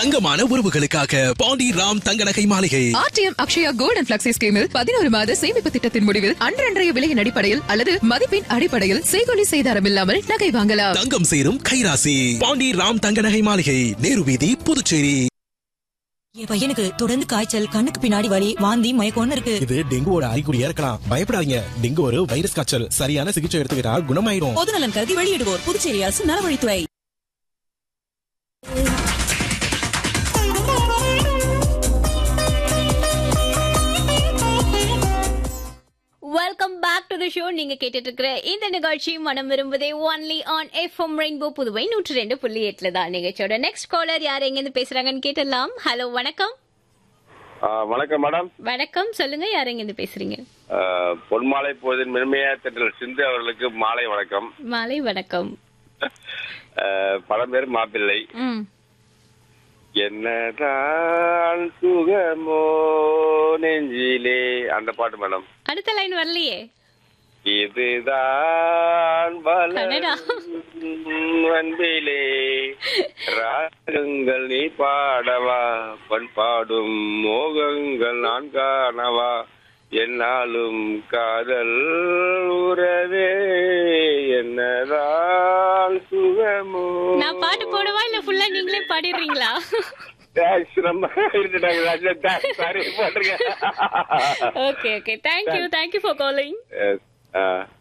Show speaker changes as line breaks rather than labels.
தங்கமான உறவுகளுக்காக பாண்டி ராம் தங்க நகை மாளிகை
RTM Akshaya gold and flexi ஸ்கீமில் பதினோரு மாத சேமிப்பு திட்டத்தின் முடிவில் அன்றன்றைய விலையின் அடிப்படையில் அல்லது மதிப்பின் அடிப்படையில் செய்கொலி செய்தாரம் இல்லாமல் நகை வாங்கலாம்
தங்கம் சேரும் கைராசி பாண்டி ராம் தங்க நகை மாளிகை நேரு வீதி புதுச்சேரி
என் பையனுக்கு தொடர்ந்து காய்ச்சல் கண்ணுக்கு பின்னாடி வலி வாந்தி மயக்கம்னு இருக்கு
இது டெங்குவோட அறிகுறியா இருக்கலாம் பயப்படாதீங்க டெங்கு ஒரு வைரஸ் காய்ச்சல் சரியான சிகிச்சை எடுத்துக்கிட்டா குணமாயிடும்
பொது நலன் கருதி வெளியிடுவோர் புதுச்சேரி அரசு நலவழித்துறை
welcome back to the show நீங்க கேட்டுட்டு இருக்கிற இந்த நிகழ்ச்சி மனம் விரும்புதே only on FM Rainbow Puduvai நூற்றி ரெண்டு புள்ளி எட்டுல தான் நிகழ்ச்சியோட நெக்ஸ்ட் காலர் யார் எங்க இருந்து பேசுறாங்கன்னு கேட்டலாம் ஹலோ வணக்கம்
ஆ, வணக்கம் மேடம்
வணக்கம் சொல்லுங்க யார் எங்க இருந்து பேசுறீங்க
ஆ, பொன்மாலை பொழுதின் மென்மையா திட்டல் சிந்து அவர்களுக்கு மாலை வணக்கம்
மாலை வணக்கம்
ஆ, படம் பேர் மாப்பிள்ளை
ம்
என்னதான் சுகமோ நெஞ்சிலே அந்த பாட்டு மேடம்
அடுத்த லைன் வரலையே
இதுதான்
கனடா.
வளரும் அன்பிலே ராகங்கள் நீ பாடவா பண்பாடும் மோகங்கள் நான் காணவா என்னாலும் காதல் உறவே என்னதான் சுகமோ
நான் பாட்டு போடவா இல்ல ஃபுல்லா நீங்களே பாடிடுறீங்களா
Thanks, ரொம்ப இருந்துட்டாங்க சாரி போட்டிருக்கேன்
okay okay thank you thank you for calling
Yes. Ah